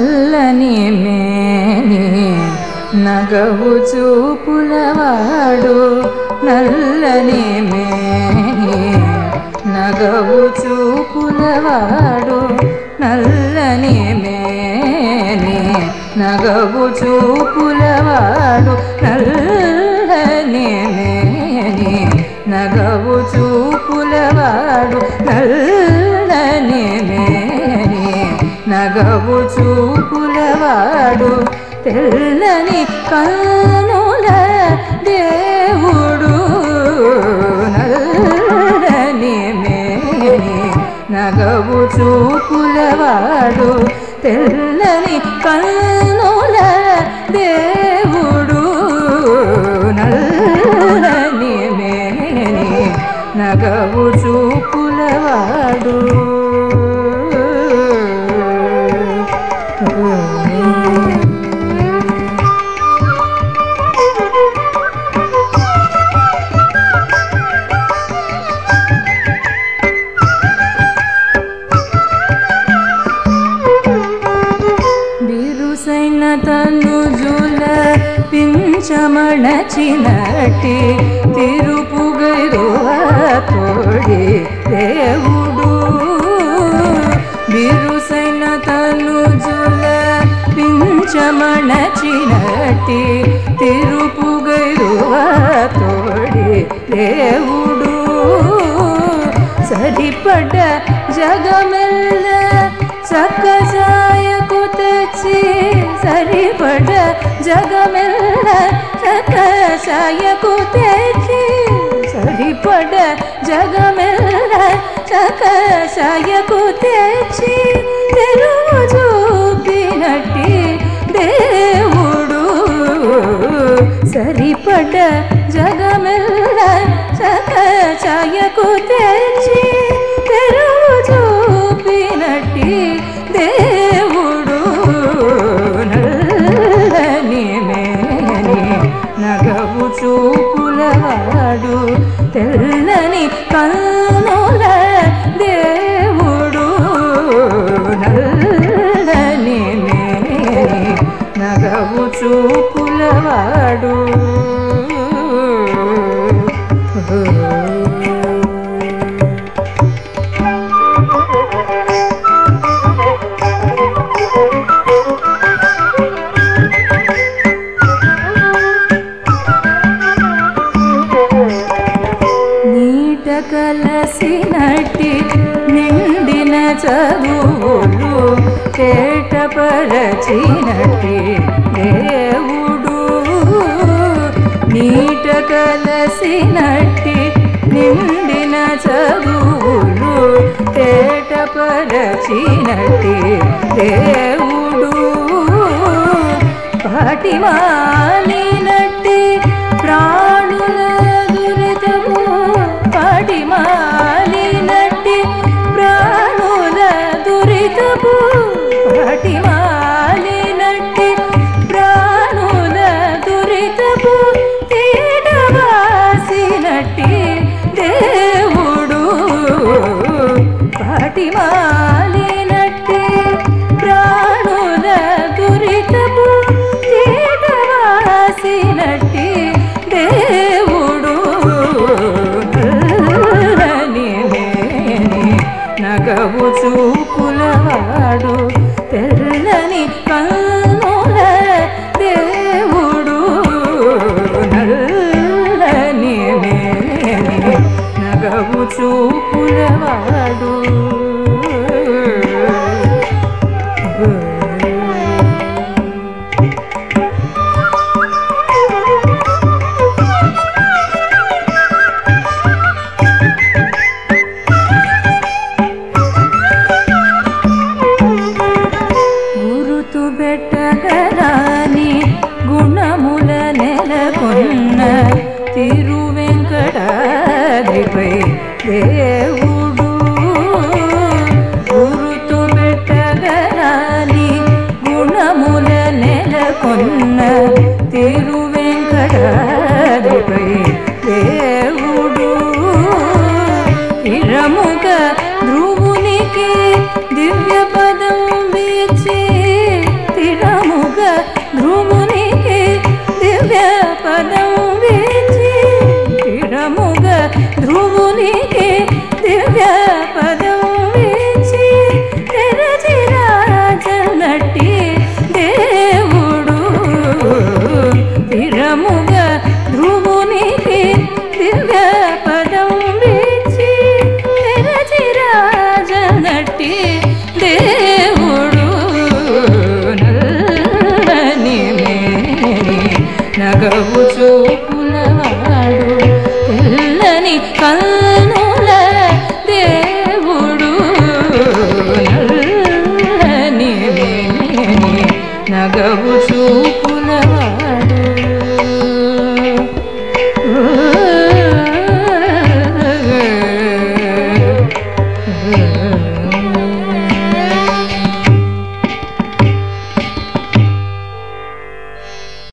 నల్లని మేని నగవు చూపులవాడు నల్లని మేని నగవు చూపులవాడు నల్లని మేని నగవు చూపులవాడు నల్లని మేని నగవు చూపులవాడు నల్లని మేని నగవు చూపులవాడు తెల్లని కన్నుల దేవుడు నల్లని మేని నగవు చూపులవాడు తెల్లని కన్నుల దేవుడు నల్లని మేని నగవు చూపులవాడు బిరుసైన తనుజుల పించమణచినటి తిరుపుగైరువ తోడి దేవుడు బిరుసైన తనుజుల పించమణచినటి తిరుపుగైరువ తోడి దేవుడు సరిపడ్డ జగమెల్ల చక్కజాయకు తెచ్చి సరిపడ జగమెల్ల చక్కజాయకు తెచ్చి సరిపడ జగమెల్ల చక్కజాయకు తెచ్చి తెలుగు చూపినట్టి దేవుడు సరిపడ జగమెల్ల చక్కజాయకు తెచ్చి తెరువు చూపినట్టి దేవుడు నల్లని మేని నగవు చూపులవాడు తెల్లని కన్నుల దేవుడు నల్లని మేని నగవు చూపులవాడు నీట కలసినట్టి నిండిన చదువులు కేటపరచినట్టి దేవుడు నీట కలసినట్టి నిండిన చదువులు కేటపరచినట్టి దేవుడు పాటిమాలినట్టి ప్రాణుల దురితము పాటిమాలినట్టి ప్రాణుల దురితము పాటిమాలినట్టి ప్రాణుల దురితము తీడవాసినట్టి దేవుడు పాటిమాలినట్టి ప్రాణుల దురితము తీడవాసినట్టి దేవుడు నల్లని మేని నగవు చూపులవాడు తెల్లని కన్నుల దేవుడు నల్లని మేని నగవు చూపులవాడు గురుతు బెట్టగరాని గుణముల నెలకొన్న తిరువెంకటాద్రిపై దేవుడు గురుతు బెట్టగరాని గుణముల నెలకొన్న తిరువెంకటాద్రిపై దేవుడు ఇరముగ ధ్రువునికి దివ్య పదం వీచి ధ్రువునికి దివ్య పదం వీచి స్థిరముగ ధ్రువునికి దివ్య పదం వీచి తెరచిరాజనటి దేవుడు స్థిరముగ ధ్రువునికి దివ్య పదం వీచి తెరచిరాజనటి దేవుడు నల్లని మేని నగవు చూపులవాడు తెల్లని కన్నుల దేవుడు నల్లని మేని నగవు చూపులవాడు